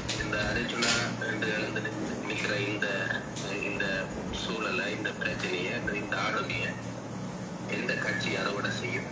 இந்த அர்ஜுனா ரெண்டு எழுந்து நிற்கிற இந்த இந்த சூழலை இந்த பிரச்சனையை இந்த ஆளுமைய எந்த கட்சி அறுவடை செய்யும்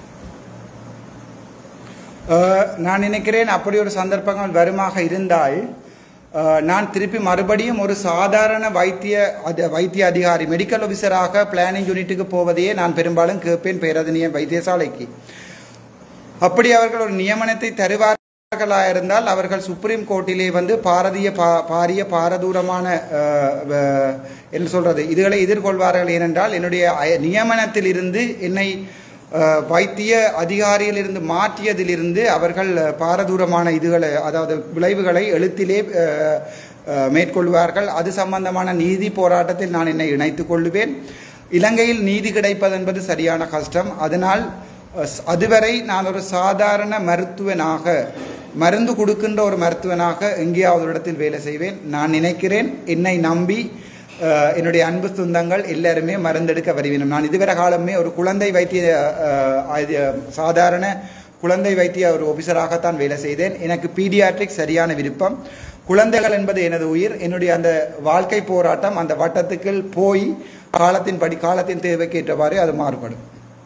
அஹ், நான் நினைக்கிறேன் அப்படி ஒரு சந்தர்ப்பங்கள் வருமாக இருந்தால் அஹ், நான் திருப்பி மறுபடியும் ஒரு சாதாரண வைத்திய அத- வைத்திய அதிகாரி மெடிக்கல் ஆஃபீஸராக பிளானிங் யூனிட்டுக்கு போவதையே நான் பெரும்பாலும் கேட்பேன் பேரதனிய வைத்தியசாலைக்கு அப்படி அவர்கள் ஒரு நியமனத்தை தருவார்களாயிருந்தால் அவர்கள் சுப்ரீம் கோர்ட்டிலே வந்து பாரதிய பா பாரிய பாரதூரமான அஹ், வ- என்ன சொல்றது இதுகளை எதிர்கொள்வார்கள் ஏனென்றால் என்னுடைய அய- நியமனத்திலிருந்து என்னை அஹ், வைத்திய அதிகாரியிலிருந்து மாற்றியதிலிருந்து அவர்கள் அஹ், பாரதூரமான இதுகளை அதாவது விளைவுகளை எழுத்திலே அஹ், அஹ், மேற்கொள்வார்கள் அது சம்பந்தமான நீதி போராட்டத்தில் நான் என்னை இணைத்துக் கொள்ளுவேன் இலங்கையில் நீதி கிடைப்பது என்பது சரியான கஷ்டம் அதனால் அஹ், அதுவரை நான் ஒரு சாதாரண மருத்துவனாக மருந்து கொடுக்கின்ற ஒரு மருத்துவனாக எங்கேயாவது ஒரு இடத்தில் வேலை செய்வேன் நான் நினைக்கிறேன் என்னை நம்பி அஹ், என்னுடைய அன்பு சொந்தங்கள் எல்லாருமே மருந்தெடுக்க வருவினும் நான் இதுவரை காலமே ஒரு குழந்தை வைத்திய அஹ், அது, சாதாரண குழந்தை வைத்திய ஒரு ஆஃபீஸராகத்தான் வேலை செய்தேன் எனக்கு பீடியாட்ரிக் சரியான விருப்பம் குழந்தைகள் என்பது எனது உயிர் என்னுடைய அந்த வாழ்க்கை போராட்டம் அந்த வட்டத்துக்குள் போய் காலத்தின் படி காலத்தின் தேவைக்கு ஏற்றவாறு அது மாறுபடும்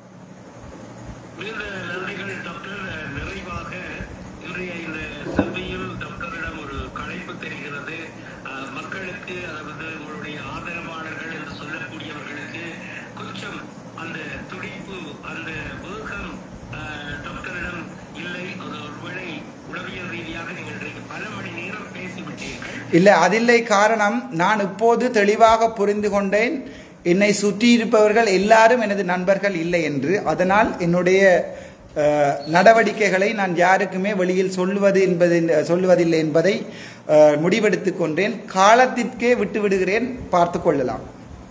மிகுந்த நன்றிகள் டாக்டர் நிறைவாக இன்றைய இந்த செவ்வியில் டாக்டரிடம் ஒரு களைப்பு தெரிகிறது அஹ், மக்களுக்கு அதாவது உங்களுடைய ஆதரவாளர்கள் என்று சொல்லக்கூடியவர்களுக்கு கொஞ்சம் அந்த துடிப்பு அந்த வேகம் அஹ், டாக்டரிடம் இல்லை அது ஒருவேளை உளவியல் ரீதியாக நீங்கள் இன்றைக்கு பல மணி நேரம் பேசிவிட்டீர்கள் இல்லை அதில்லை காரணம் நான் இப்போது தெளிவாக புரிந்து கொண்டேன் என்னை சுற்றி இருப்பவர்கள் எல்லாரும் எனது நண்பர்கள் இல்லை என்று அதனால் என்னுடைய அஹ், நடவடிக்கைகளை நான் யாருக்குமே வெளியில் சொல்லுவது என்பது சொல்லுவதில்லை என்பதை அஹ், முடிவெடுத்துக் கொண்டேன் காலத்திற்கே விட்டு விடுகிறேன் பார்த்து கொள்ளலாம்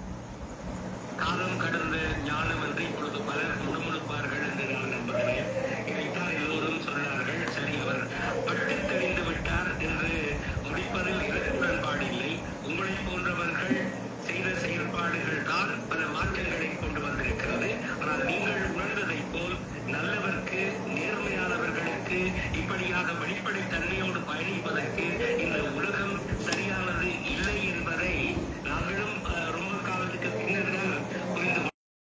காலம் கடந்த ஞானம் என்று இப்பொழுது பலர் முணுமுணுப்பார்கள் என்று நான் நம்புகிறேன் இதைத்தான் எல்லோரும் சொன்னார்கள் சரி அவர் பட்டு தெளிந்து விட்டார் என்று முடிப்பதில் எனக்கு உடன்பாடு இல்லை உங்களை போன்றவர்கள் செய்த செயல்பாடுகள் தான் பல மாற்றங்களை கொண்டு வந்திருக்கிறது ஆனால் நீங்கள் உணர்ந்ததைப் போல் நல்லவர்க்கு நேர்மையானவர்களுக்கு இப்படியாக வெளிப்படை தன்மையோடு பயணிப்பதற்கு இந்த உலகம் சரியானது இல்லை என்பதை நாங்களும் அஹ், ரொம்ப காலத்துக்கு பின்னர் தான் புரிந்து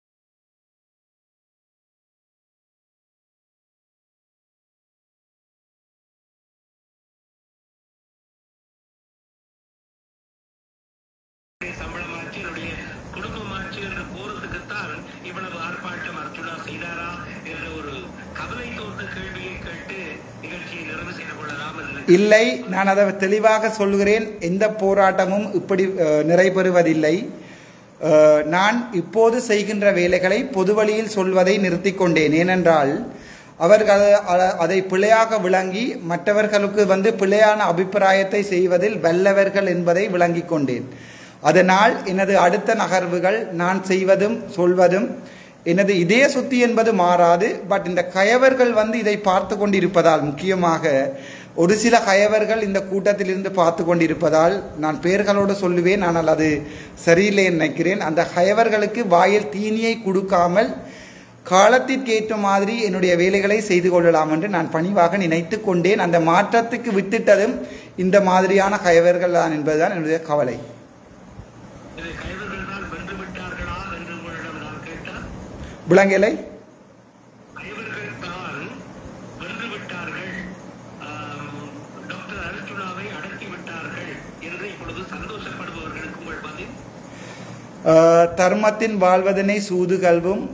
சம்பளமாச்சு என்னுடைய குடும்பமாச்சு என்று போறதுக்குத்தான் இவ்வளவு ஆர்ப்பாட்டம் அர்ஜுனா செய்தாரா என்ற ஒரு கவலை தோன்ற கேள்வியை கேட்டு நிகழ்ச்சியை நிறைவு செய்து கொள்ளலாம் என்று இல்லை நான் அதை தெளிவாக சொல்கிறேன் எந்த போராட்டமும் இப்படி அஹ், நிறைபெறுவதில்லை அஹ், நான் இப்போது செய்கின்ற வேலைகளை பொது வழியில் சொல்வதை நிறுத்திக் கொண்டேன் ஏனென்றால் அவர்கள் அ- அதை பிழையாக விளங்கி மற்றவர்களுக்கு வந்து பிழையான அபிப்பிராயத்தை செய்வதில் வல்லவர்கள் என்பதை விளங்கிக் கொண்டேன் அதனால் எனது அடுத்த நகர்வுகள் நான் செய்வதும் சொல்வதும் எனது இதய சுத்தி என்பது மாறாது பட் இந்த கயவர்கள் வந்து இதை பார்த்து கொண்டிருப்பதால் முக்கியமாக ஒரு சில கயவர்கள் இந்த கூட்டத்தில் இருந்து பார்த்து கொண்டிருப்பதால் நான் பெயர்களோடு சொல்லுவேன் ஆனால் அது சரியில்லை என்று நினைக்கிறேன் அந்த கயவர்களுக்கு வாயில் தீனியை கொடுக்காமல் காலத்திற்கேற்ற மாதிரி என்னுடைய வேலைகளை செய்து கொள்ளலாம் என்று நான் பணிவாக நினைத்து கொண்டேன் அந்த மாற்றத்துக்கு விட்டுட்டதும் இந்த மாதிரியான கயவர்கள் தான் என்பதுதான் என்னுடைய கவலை இதை கைவர்கள் தான் வென்று விட்டார்களா என்று உங்களிடம் நான் கேட்டால் விலங்கலை கைவர்கள் தான் வென்று விட்டார்கள் ஆம், டாக்டர் அர்ஜுனாவை அடக்கி விட்டார்கள் என்று இப்பொழுது சந்தோஷப்படுபவர்களுக்கு உங்கள் பதில் ஆஹ், தர்மத்தின் வாழ்வதனை சூது கல்வும்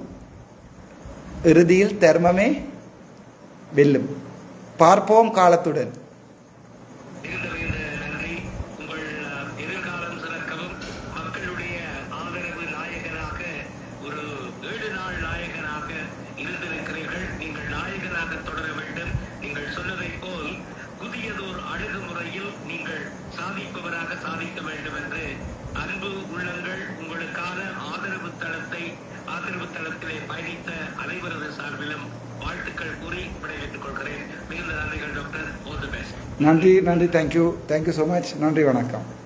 இறுதியில் தர்மமே வெல்லும் பார்ப்போம் காலத்துடன் மிகுந்த மிகுந்த நன்றி உங்கள் அஹ், எதிர்காலம் சிறக்கவும் மக்களுடைய ஆதரவு நாயகனாக ஒரு ஏழு நாள் நாயகனாக இருந்திருக்கிறீர்கள் நீங்கள் நாயகனாக தொடர வேண்டும் நீங்கள் சொன்னதைப் போல் புதியதோர் அணுகுமுறையில் நீங்கள் சாதிப்பவராக சாதிக்க வேண்டும் என்று அன்பு உள்ளங்கள் உங்களுக்கான ஆதரவு தளத்தை ஆதரவு தளத்திலே பயணித்த அனைவரது சார்பிலும் வாழ்த்துக்கள் கூறி விடைபெற்றுக் கொள்கிறேன் மிகுந்த நன்றிகள் டாக்டர் ஆல் தி பெஸ்ட் நன்றி நன்றி தேங்க்யூ தேங்க்யூ ஸோ மச் நன்றி வணக்கம்